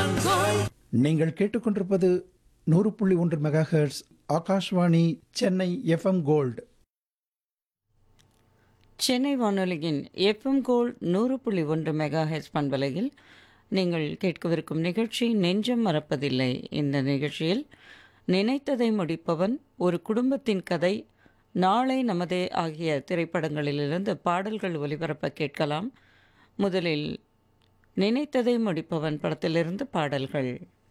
நீங்கள் கேட்டுக்கொண்டிருப்பது நூறு புள்ளி ஒன்று megahertz Akashvani Chennai FM gold Chennai வானொலியின் எஃப்எம் கோல்ட் நூறு புள்ளி ஒன்று மெகா ஹெச் பண்பலையில் நீங்கள் கேட்கவிருக்கும் நிகழ்ச்சி நெஞ்சம் மறப்பதில்லை இந்த நிகழ்ச்சியில் நினைத்ததை முடிப்பவன் ஒரு குடும்பத்தின் கதை நாளை நமதே ஆகிய திரைப்படங்களிலிருந்து பாடல்கள் ஒலிபரப்ப கேட்கலாம் முதலில் நினைத்ததை முடிப்பவன் படத்திலிருந்து பாடல்கள்